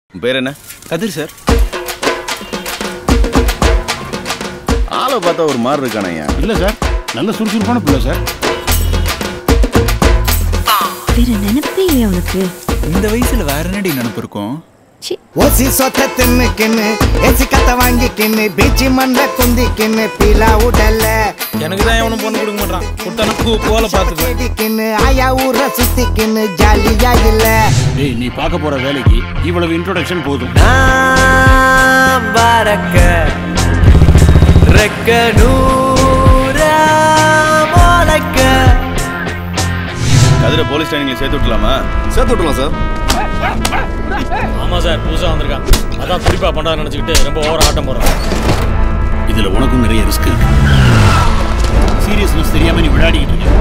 உன் பேர் என்ன கதிர் சார் ஆளை பார்த்தா ஒரு மாதிரி இருக்கானய்யா இல்லை சார் நல்ல சுறுசுறுப்பான பிள்ளை சார் வேற நினைப்பே இல்லையா உனக்கு இந்த வயசுல வேற என்னடி நினைப்பு இருக்கும் சி ஓசி சொத்த தின்னுக்கின்னு ஏசி கத்த வாங்கிக்கின்னு பீச்சி மண்ட குந்திக்கின்னு பீலா உடல்ல எனக்கு தான் எவனும் பொண்ணு கொடுக்க மாட்டான் கொடுத்தானு பூ போல பார்த்துப்பேன் செடிக்கின்னு ஆயா ஊர சுத்திக்கின்னு ஜாலியா இல்ல டேய் நீ பார்க்க போற வேலைக்கு இவ்வளவு இன்ட்ரோடக்ஷன் போதும் பறக்க ரெக்க நூறா முளைக்க கதிரை போலீஸ் ஸ்டேஷன்ல சேர்த்து விட்டலாமா சேர்த்து விட்டுலாம் சார் ஆமா சார் புதுசா வந்திருக்கான் அதான் குறிப்பா பண்றான்னு நினைச்சுக்கிட்டு ரொம்ப ஓவர் ஆட்டம் போடுறான் இதுல உனக்கும் நிறைய ரிஸ்க் இருக்கு சீரியஸ்னஸ் தெரியாம நீ விளையாடிக்கிட்டு இருக்க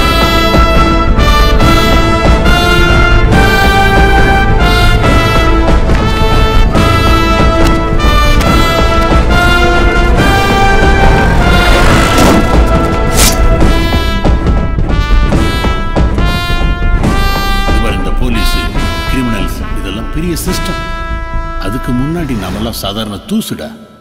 இவர் இந்த போலீஸ் கிரிமினல்ஸ் இதெல்லாம் பெரிய சிஸ்டம் அதுக்கு முன்னாடி நாமெல்லாம் சாதாரண தூசுடா